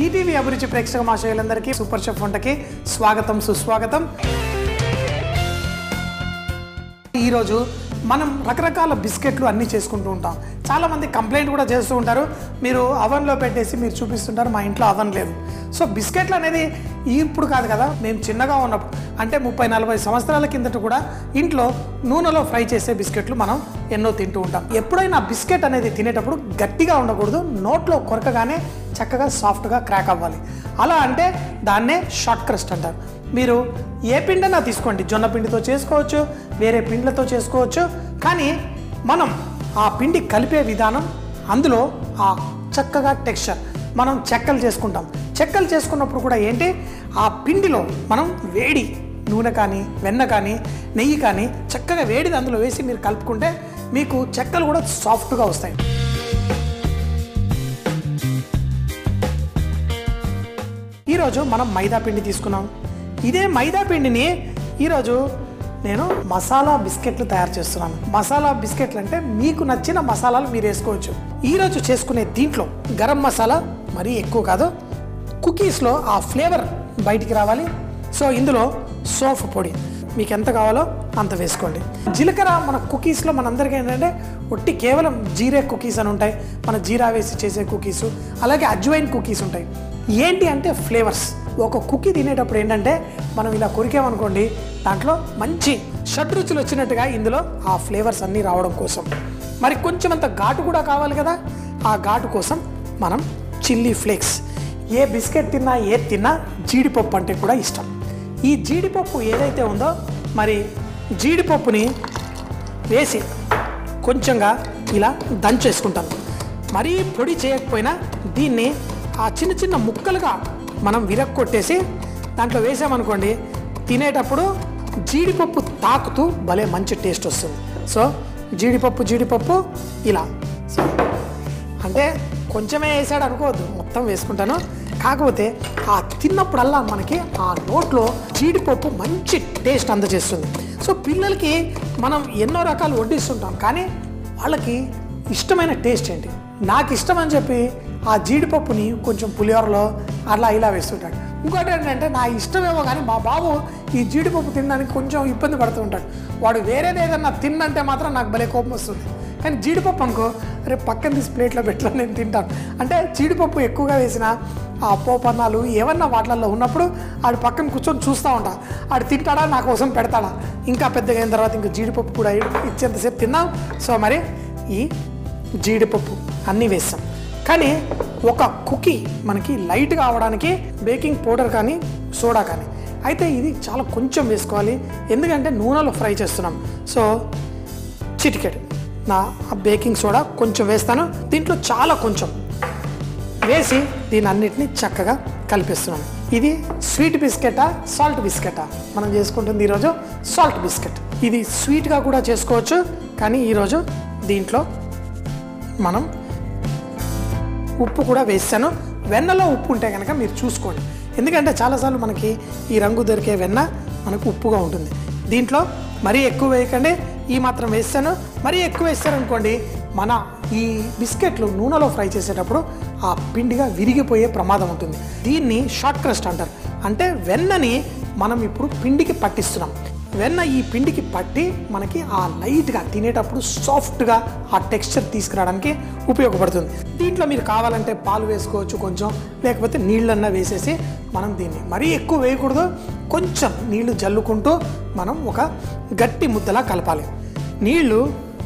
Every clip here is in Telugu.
ఈటీవీ అభిరుచి ప్రేక్షక మాషయులందరికీ సూపర్ షెఫ్ వంటకి స్వాగతం సుస్వాగతం ఈరోజు మనం రకరకాల బిస్కెట్లు అన్నీ చేసుకుంటూ ఉంటాం చాలామంది కంప్లైంట్ కూడా చేస్తూ ఉంటారు మీరు అవన్లో పెట్టేసి మీరు చూపిస్తుంటారు మా ఇంట్లో అవన్ లేదు సో బిస్కెట్లు అనేది ఇప్పుడు కాదు కదా మేము చిన్నగా ఉన్నప్పుడు అంటే ముప్పై నలభై సంవత్సరాల కిందట కూడా ఇంట్లో నూనెలో ఫ్రై చేసే బిస్కెట్లు మనం ఎన్నో తింటూ ఉంటాం ఎప్పుడైనా బిస్కెట్ అనేది తినేటప్పుడు గట్టిగా ఉండకూడదు నోట్లో కొరకగానే చక్కగా సాఫ్ట్గా క్రాక్ అవ్వాలి అలా అంటే దాన్నే షార్ట్ క్రస్ట్ అంటారు మీరు ఏ పిండైనా తీసుకోండి జొన్న పిండితో చేసుకోవచ్చు వేరే పిండిలతో చేసుకోవచ్చు కానీ మనం ఆ పిండి కలిపే విధానం అందులో ఆ చక్కగా టెక్స్చర్ మనం చెక్కలు చేసుకుంటాం చెక్కలు చేసుకున్నప్పుడు కూడా ఏంటి ఆ పిండిలో మనం వేడి నూనె కానీ వెన్న కానీ నెయ్యి కానీ చక్కగా వేడిది అందులో వేసి మీరు కలుపుకుంటే మీకు చెక్కలు కూడా సాఫ్ట్గా వస్తాయి ఈరోజు మనం మైదా పిండి తీసుకున్నాం ఇదే మైదా పిండిని ఈరోజు నేను మసాలా బిస్కెట్లు తయారు చేస్తున్నాను మసాలా బిస్కెట్లు అంటే మీకు నచ్చిన మసాలాలు మీరు వేసుకోవచ్చు ఈరోజు చేసుకునే దీంట్లో గరం మసాలా మరీ ఎక్కువ కాదు కుకీస్లో ఆ ఫ్లేవర్ బయటికి రావాలి సో ఇందులో సోఫ్ పొడి మీకు ఎంత కావాలో అంత వేసుకోండి జీలకర్ర మన కుకీస్లో మనందరికీ ఏంటంటే ఒట్టి కేవలం జీరే కుకీస్ అని ఉంటాయి మన జీరా వేసి చేసే కుకీస్ అలాగే అజ్వైన్ కుకీస్ ఉంటాయి ఏంటి అంటే ఫ్లేవర్స్ ఒక కుకీ తినేటప్పుడు ఏంటంటే మనం ఇలా కొరికామనుకోండి దాంట్లో మంచి షడ్రుచులు వచ్చినట్టుగా ఇందులో ఆ ఫ్లేవర్స్ అన్నీ రావడం కోసం మరి కొంచెం అంత ఘాటు కూడా కావాలి కదా ఆ ఘాటు కోసం మనం చిల్లీ ఫ్లేక్స్ ఏ బిస్కెట్ తిన్నా ఏది తిన్నా జీడిపప్పు అంటే కూడా ఇష్టం ఈ జీడిపప్పు ఏదైతే ఉందో మరి జీడిపప్పుని వేసి కొంచెంగా ఇలా దంచేసుకుంటాను మరీ పొడి చేయకపోయినా దీన్ని ఆ చిన్న చిన్న ముక్కలుగా మనం విరక్కొట్టేసి దాంట్లో వేసామనుకోండి తినేటప్పుడు జీడిపప్పు తాకుతూ భలే మంచి టేస్ట్ వస్తుంది సో జీడిపప్పు జీడిపప్పు ఇలా సో అంటే కొంచెమే వేసాడు అనుకోవద్దు మొత్తం వేసుకుంటాను కాకపోతే ఆ తిన్నప్పుడల్లా మనకి ఆ నోట్లో జీడిపప్పు మంచి టేస్ట్ అందజేస్తుంది సో పిల్లలకి మనం ఎన్నో రకాలు వడ్డిస్తుంటాం కానీ వాళ్ళకి ఇష్టమైన టేస్ట్ ఏంటి నాకు ఇష్టం అని చెప్పి ఆ జీడిపప్పుని కొంచెం పులిహోరలో అలా ఇలా వేస్తుంటాడు ఇంకోటి ఏంటంటే నా ఇష్టమేమో కానీ మా బాబు ఈ జీడిపప్పు తినడానికి కొంచెం ఇబ్బంది పడుతూ ఉంటాడు వాడు వేరేది ఏదన్నా తిన్నంటే మాత్రం నాకు భలే కోపం వస్తుంది కానీ జీడిపప్పు అనుకో రేపు పక్కన తీసి ప్లేట్లో పెట్టినా నేను తింటాను అంటే జీడిపప్పు ఎక్కువగా వేసిన ఆ పోపన్నాలు ఏమన్నా వాటిల్లో ఉన్నప్పుడు ఆడు పక్కన కూర్చొని చూస్తూ ఉంటా ఆడు తింటాడా నా కోసం పెడతాడా ఇంకా పెద్దగా అయిన తర్వాత ఇంకా జీడిపప్పు కూడా ఇచ్చేంతసేపు తిన్నాం సో మరి ఈ జీడిపప్పు అన్నీ వేస్తాం కానీ ఒక కుకీ మనకి లైట్గా అవడానికి బేకింగ్ పౌడర్ కానీ సోడా కానీ అయితే ఇది చాలా కొంచెం వేసుకోవాలి ఎందుకంటే నూనెలో ఫ్రై చేస్తున్నాం సో చిటికెడు నా బేకింగ్ సోడా కొంచెం వేస్తాను దీంట్లో చాలా కొంచెం వేసి దీని అన్నిటిని చక్కగా కలిపిస్తున్నాం ఇది స్వీట్ బిస్కెటా సాల్ట్ బిస్కెటా మనం చేసుకుంటుంది ఈరోజు సాల్ట్ బిస్కెట్ ఇది స్వీట్గా కూడా చేసుకోవచ్చు కానీ ఈరోజు దీంట్లో మనం ఉప్పు కూడా వేసాను వెన్నలో ఉప్పు ఉంటే కనుక మీరు చూసుకోండి ఎందుకంటే చాలాసార్లు మనకి ఈ రంగు దొరికే వెన్న మనకు ఉప్పుగా ఉంటుంది దీంట్లో మరీ ఎక్కువ వేయకండి ఈ మాత్రం వేస్తాను మరీ ఎక్కువ వేస్తారనుకోండి మన ఈ బిస్కెట్లు నూనెలో ఫ్రై చేసేటప్పుడు ఆ పిండిగా విరిగిపోయే ప్రమాదం ఉంటుంది దీన్ని షార్ట్ క్రస్ట్ అంటారు అంటే వెన్నని మనం ఇప్పుడు పిండికి పట్టిస్తున్నాం వెన్న ఈ పిండికి పట్టి మనకి ఆ లైట్గా తినేటప్పుడు సాఫ్ట్గా ఆ టెక్స్చర్ తీసుకురావడానికి ఉపయోగపడుతుంది దీంట్లో మీరు కావాలంటే పాలు వేసుకోవచ్చు కొంచెం లేకపోతే నీళ్ళన్నా వేసేసి మనం దీన్ని మరీ ఎక్కువ వేయకూడదు కొంచెం నీళ్లు జల్లుకుంటూ మనం ఒక గట్టి ముద్దలా కలపాలి నీళ్లు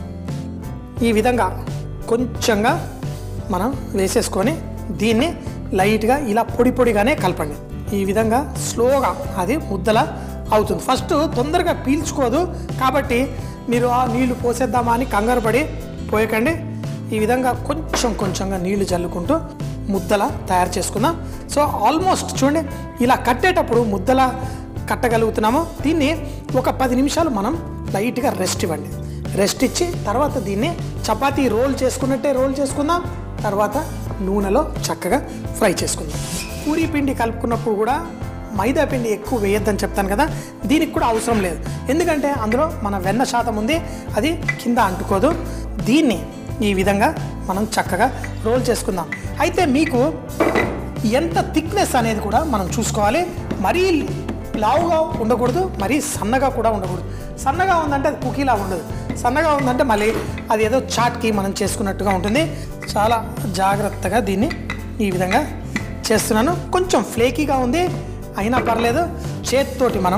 ఈ విధంగా కొంచెంగా మనం వేసేసుకొని దీన్ని లైట్గా ఇలా పొడి పొడిగానే కలపండి ఈ విధంగా స్లోగా అది ముద్దలా అవుతుంది ఫస్ట్ తొందరగా పీల్చుకోదు కాబట్టి మీరు ఆ నీళ్లు పోసేద్దామా అని కంగారు పడి పోయకండి ఈ విధంగా కొంచెం కొంచెంగా నీళ్లు చల్లుకుంటూ ముద్దలా తయారు చేసుకుందాం సో ఆల్మోస్ట్ చూడండి ఇలా కట్టేటప్పుడు ముద్దలా కట్టగలుగుతున్నాము దీన్ని ఒక పది నిమిషాలు మనం లైట్గా రెస్ట్ ఇవ్వండి రెస్ట్ ఇచ్చి తర్వాత దీన్ని చపాతీ రోల్ చేసుకున్నట్టే రోల్ చేసుకుందాం తర్వాత నూనెలో చక్కగా ఫ్రై చేసుకుందాం పూరీ పిండి కలుపుకున్నప్పుడు కూడా మైదా పిండి ఎక్కువ వేయొద్దని చెప్తాను కదా దీనికి కూడా అవసరం లేదు ఎందుకంటే అందులో మన వెన్న శాతం ఉంది అది కింద అంటుకోదు దీన్ని ఈ విధంగా మనం చక్కగా రోల్ చేసుకుందాం అయితే మీకు ఎంత థిక్నెస్ అనేది కూడా మనం చూసుకోవాలి మరీ లావుగా ఉండకూడదు మరీ సన్నగా కూడా ఉండకూడదు సన్నగా ఉందంటే అది కుకీలా ఉండదు సన్నగా ఉందంటే మళ్ళీ అది ఏదో చాట్కి మనం చేసుకున్నట్టుగా ఉంటుంది చాలా జాగ్రత్తగా దీన్ని ఈ విధంగా చేస్తున్నాను కొంచెం ఫ్లేకీగా ఉంది అయినా పర్లేదు చేతితోటి మనం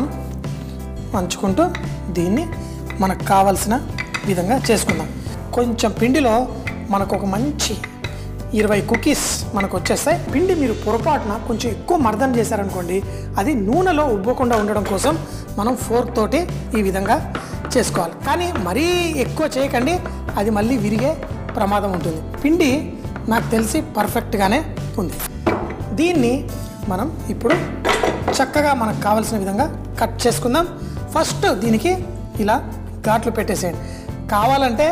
మంచుకుంటూ దీన్ని మనకు కావలసిన విధంగా చేసుకుందాం కొంచెం పిండిలో మనకు ఒక మంచి ఇరవై కుకీస్ మనకు వచ్చేస్తాయి పిండి మీరు పొరపాటున కొంచెం ఎక్కువ మర్దన చేశారనుకోండి అది నూనెలో ఉబ్బకుండా ఉండడం కోసం మనం ఫోర్క్ తోటి ఈ విధంగా చేసుకోవాలి కానీ మరీ ఎక్కువ చేయకండి అది మళ్ళీ విరిగే ప్రమాదం ఉంటుంది పిండి నాకు తెలిసి పర్ఫెక్ట్గానే ఉంది దీన్ని మనం ఇప్పుడు చక్కగా మనకు కావలసిన విధంగా కట్ చేసుకుందాం ఫస్ట్ దీనికి ఇలా ఘాట్లు పెట్టేసేయండి కావాలంటే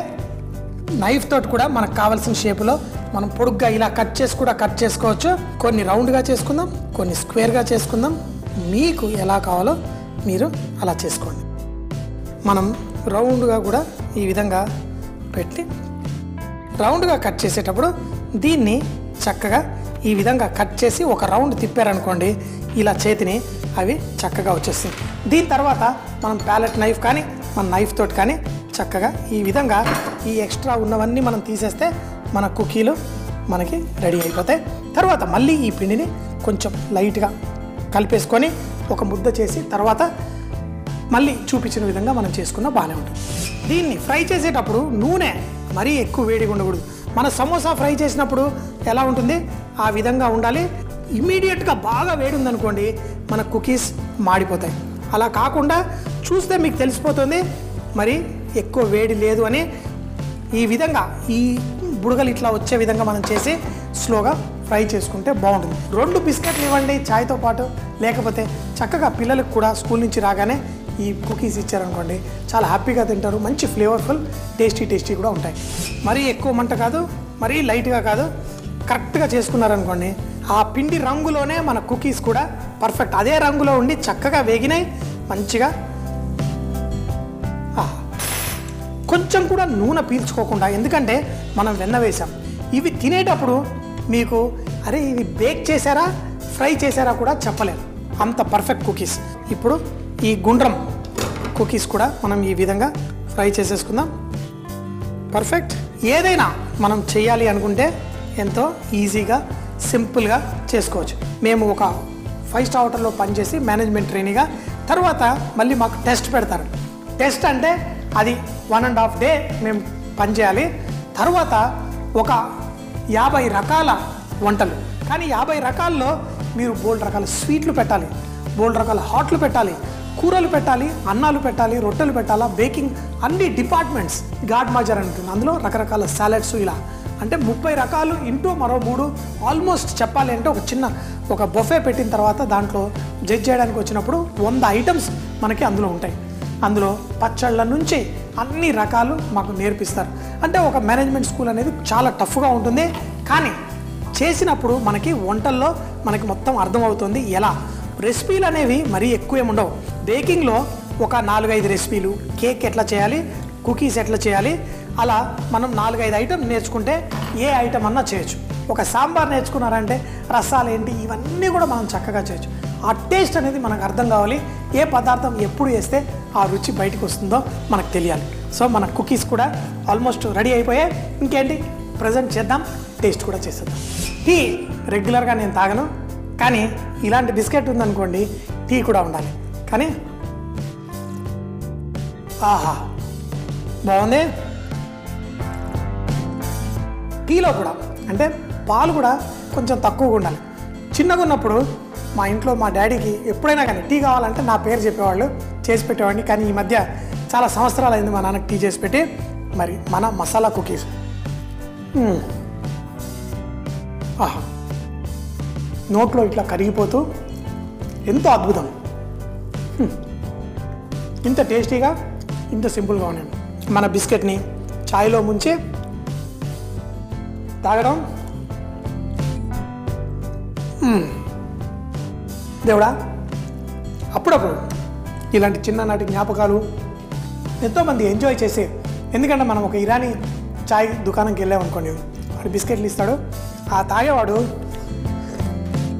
నైఫ్ తోటి కూడా మనకు కావాల్సిన షేపులో మనం పొడుగ్గా ఇలా కట్ చేసి కూడా కట్ చేసుకోవచ్చు కొన్ని రౌండ్గా చేసుకుందాం కొన్ని స్క్వేర్గా చేసుకుందాం మీకు ఎలా కావాలో మీరు అలా చేసుకోండి మనం రౌండ్గా కూడా ఈ విధంగా పెట్టి రౌండ్గా కట్ చేసేటప్పుడు దీన్ని చక్కగా ఈ విధంగా కట్ చేసి ఒక రౌండ్ తిప్పారనుకోండి ఇలా చేతిని అవి చక్కగా వచ్చేస్తాయి దీని తర్వాత మనం ప్యాలెట్ నైఫ్ కానీ మన నైఫ్ తోటి కానీ చక్కగా ఈ విధంగా ఈ ఎక్స్ట్రా ఉన్నవన్నీ మనం తీసేస్తే మన కుకీలు మనకి రెడీ అయిపోతాయి తర్వాత మళ్ళీ ఈ పిండిని కొంచెం లైట్గా కలిపేసుకొని ఒక ముద్ద చేసి తర్వాత మళ్ళీ చూపించిన విధంగా మనం చేసుకున్న బాగానే ఉంటుంది దీన్ని ఫ్రై చేసేటప్పుడు నూనె మరీ ఎక్కువ వేడిగా ఉండకూడదు మన సమోసా ఫ్రై చేసినప్పుడు ఎలా ఉంటుంది ఆ విధంగా ఉండాలి ఇమీడియట్గా బాగా వేడి ఉందనుకోండి మన కుకీస్ మాడిపోతాయి అలా కాకుండా చూస్తే మీకు తెలిసిపోతుంది మరి ఎక్కువ వేడి లేదు అని ఈ విధంగా ఈ బుడగలు ఇట్లా వచ్చే విధంగా మనం చేసి స్లోగా ఫ్రై చేసుకుంటే బాగుంటుంది రెండు బిస్కెట్లు ఇవ్వండి చాయ్తో పాటు లేకపోతే చక్కగా పిల్లలకు కూడా స్కూల్ నుంచి రాగానే ఈ కుకీస్ ఇచ్చారనుకోండి చాలా హ్యాపీగా తింటారు మంచి ఫ్లేవర్ఫుల్ టేస్టీ టేస్టీ కూడా ఉంటాయి మరీ ఎక్కువ మంట కాదు మరీ లైట్గా కాదు కరెక్ట్గా చేసుకున్నారనుకోండి ఆ పిండి రంగులోనే మన కుకీస్ కూడా పర్ఫెక్ట్ అదే రంగులో ఉండి చక్కగా వేగినాయి మంచిగా ఆహా. కొంచెం కూడా నూనె పీల్చుకోకుండా ఎందుకంటే మనం వెన్న వేసాం ఇవి తినేటప్పుడు మీకు అరే ఇవి బేక్ చేశారా ఫ్రై చేశారా కూడా చెప్పలేరు అంత పర్ఫెక్ట్ కుకీస్ ఇప్పుడు ఈ గుండ్రం కుకీస్ కూడా మనం ఈ విధంగా ఫ్రై చేసేసుకుందాం పర్ఫెక్ట్ ఏదైనా మనం చేయాలి అనుకుంటే ఎంతో ఈజీగా సింపుల్గా చేసుకోవచ్చు మేము ఒక ఫైవ్ స్టార్ హోటల్లో పనిచేసి మేనేజ్మెంట్ ట్రైనీగా తర్వాత మళ్ళీ మాకు టెస్ట్ పెడతారు టెస్ట్ అంటే అది వన్ అండ్ హాఫ్ డే మేము పనిచేయాలి తర్వాత ఒక యాభై రకాల వంటలు కానీ యాభై రకాల్లో మీరు బోల్డ్ రకాల స్వీట్లు పెట్టాలి బోల్డ్ రకాల హాట్లు పెట్టాలి కూరలు పెట్టాలి అన్నాలు పెట్టాలి రొట్టెలు పెట్టాలా బేకింగ్ అన్ని డిపార్ట్మెంట్స్ గాడ్ మాజర్ అని ఉంటుంది అందులో రకరకాల సాలెడ్స్ ఇలా అంటే ముప్పై రకాలు ఇంటూ మరో మూడు ఆల్మోస్ట్ చెప్పాలి అంటే ఒక చిన్న ఒక బొఫే పెట్టిన తర్వాత దాంట్లో జడ్జ్ చేయడానికి వచ్చినప్పుడు వంద ఐటమ్స్ మనకి అందులో ఉంటాయి అందులో పచ్చళ్ళ నుంచి అన్ని రకాలు మాకు నేర్పిస్తారు అంటే ఒక మేనేజ్మెంట్ స్కూల్ అనేది చాలా టఫ్గా ఉంటుంది కానీ చేసినప్పుడు మనకి వంటల్లో మనకి మొత్తం అర్థమవుతుంది ఎలా రెసిపీలు అనేవి మరీ ఎక్కువ ఏమి ఉండవు బేకింగ్లో ఒక నాలుగైదు రెసిపీలు కేక్ ఎట్లా చేయాలి కుకీస్ ఎట్లా చేయాలి అలా మనం నాలుగైదు ఐటమ్ నేర్చుకుంటే ఏ ఐటమ్ అన్నా చేయొచ్చు ఒక సాంబార్ నేర్చుకున్నారంటే రసాలు ఏంటి ఇవన్నీ కూడా మనం చక్కగా చేయొచ్చు ఆ టేస్ట్ అనేది మనకు అర్థం కావాలి ఏ పదార్థం ఎప్పుడు వేస్తే ఆ రుచి బయటకు వస్తుందో మనకు తెలియాలి సో మన కుకీస్ కూడా ఆల్మోస్ట్ రెడీ అయిపోయాయి ఇంకేంటి ప్రజెంట్ చేద్దాం టేస్ట్ కూడా చేసేద్దాం టీ రెగ్యులర్గా నేను తాగను కానీ ఇలాంటి బిస్కెట్ ఉందనుకోండి టీ కూడా ఉండాలి కానీ ఆహా బాగుంది టీలో కూడా అంటే పాలు కూడా కొంచెం తక్కువగా ఉండాలి చిన్నగా ఉన్నప్పుడు మా ఇంట్లో మా డాడీకి ఎప్పుడైనా కానీ టీ కావాలంటే నా పేరు చెప్పేవాళ్ళు చేసి పెట్టేవాడిని కానీ ఈ మధ్య చాలా సంవత్సరాలు అయింది మా నాన్నకి టీ చేసి పెట్టి మరి మన మసాలా కుకీస్ మ్మ్. ఆహా నోట్లో ఇట్లా కరిగిపోతూ ఎంతో అద్భుతం హ్మ్. ఇంత టేస్టీగా ఇంత సింపుల్గా ఉన్నాయి మన బిస్కెట్ని ఛాయ్లో ముంచి తాగడం మ్మ్. దేవుడా అప్పుడప్పుడు ఇలాంటి చిన్ననాటి జ్ఞాపకాలు ఎంతోమంది ఎంజాయ్ చేసే ఎందుకంటే మనం ఒక ఇరానీ చాయ్ దుకాణంకి వెళ్ళామనుకోండి వాడు బిస్కెట్లు ఇస్తాడు ఆ తాగేవాడు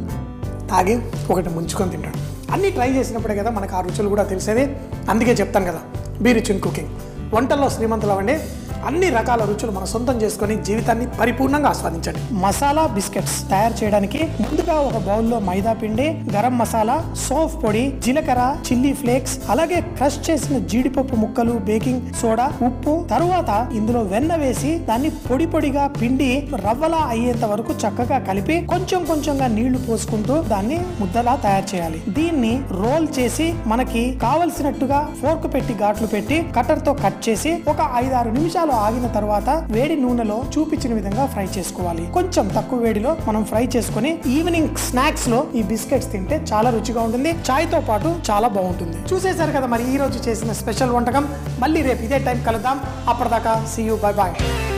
తాగి ఒకటి ముంచుకొని తింటాడు అన్నీ ట్రై చేసినప్పుడే కదా మనకు ఆ రుచులు కూడా తెలిసేది అందుకే చెప్తాను కదా బీ రిచ్ ఇన్ కుకింగ్ వంటల్లో శ్రీమంతులు అవ్వండి అన్ని రకాల రుచులు మన సొంతం చేసుకొని జీవితాన్ని పరిపూర్ణంగా ఆస్వాదించండి మసాలా బిస్కెట్స్ తయారు చేయడానికి ముందుగా ఒక బౌల్లో మైదా పిండి గరం మసాలా సోఫ్ పొడి జీలకర్ర చిల్లీ ఫ్లేక్స్ అలాగే క్రష్ చేసిన జీడిపప్పు ముక్కలు బేకింగ్ సోడా ఉప్పు తరువాత ఇందులో వెన్న వేసి దాన్ని పొడి పొడిగా పిండి రవ్వలా అయ్యేంత వరకు చక్కగా కలిపి కొంచెం కొంచెంగా నీళ్లు పోసుకుంటూ దాన్ని ముద్దలా తయారు చేయాలి దీన్ని రోల్ చేసి మనకి కావలసినట్టుగా ఫోర్క్ పెట్టి ఘాట్లు పెట్టి కట్టర్ తో కట్ చేసి ఒక ఐదారు నిమిషాలు ఆగిన తర్వాత వేడి నూనెలో చూపించిన విధంగా ఫ్రై చేసుకోవాలి కొంచెం తక్కువ వేడిలో మనం ఫ్రై చేసుకొని ఈవినింగ్ స్నాక్స్ లో ఈ బిస్కెట్స్ తింటే చాలా రుచిగా ఉంటుంది చాయ్ తో పాటు చాలా బాగుంటుంది చూసేశారు కదా మరి ఈ రోజు చేసిన స్పెషల్ వంటకం మళ్ళీ రేపు ఇదే టైం కలుద్దాం అప్పటిదాకా సీ యూ బై బాయ్